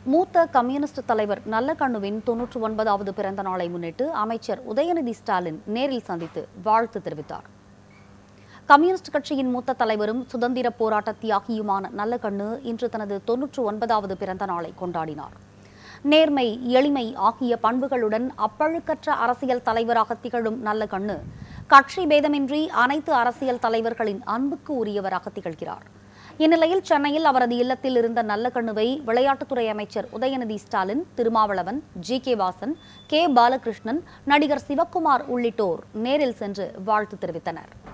மூத்த கம்யூனிஸ்ட் தலைவர் நல்லகண்ணுவின் தொன்னூற்று ஒன்பதாவது பிறந்த நாளை முன்னிட்டு அமைச்சர் உதயநிதி ஸ்டாலின் நேரில் சந்தித்து வாழ்த்து தெரிவித்தார் கம்யூனிஸ்ட் கட்சியின் மூத்த தலைவரும் சுதந்திர போராட்ட தியாகியுமான நல்லகண்ணு இன்று தனது தொன்னூற்று ஒன்பதாவது பிறந்த நாளை கொண்டாடினார் நேர்மை எளிமை ஆகிய பண்புகளுடன் அப்பழுக்கற்ற அரசியல் தலைவராக திகழும் நல்லகண்ணு கட்சி பேதமின்றி அனைத்து அரசியல் தலைவர்களின் அன்புக்கு உரியவராக திகழ்கிறார் இந்நிலையில் சென்னையில் அவரது இல்லத்தில் இருந்த நல்லகண்ணுவை விளையாட்டுத்துறை அமைச்சர் Udhayanidhi Stalin Thirumavalavan G K Vasan K Balakrishnan நடிகர் சிவக்குமார் உள்ளிட்டோர் நேரில் சென்று வாழ்த்து தெரிவித்தனர்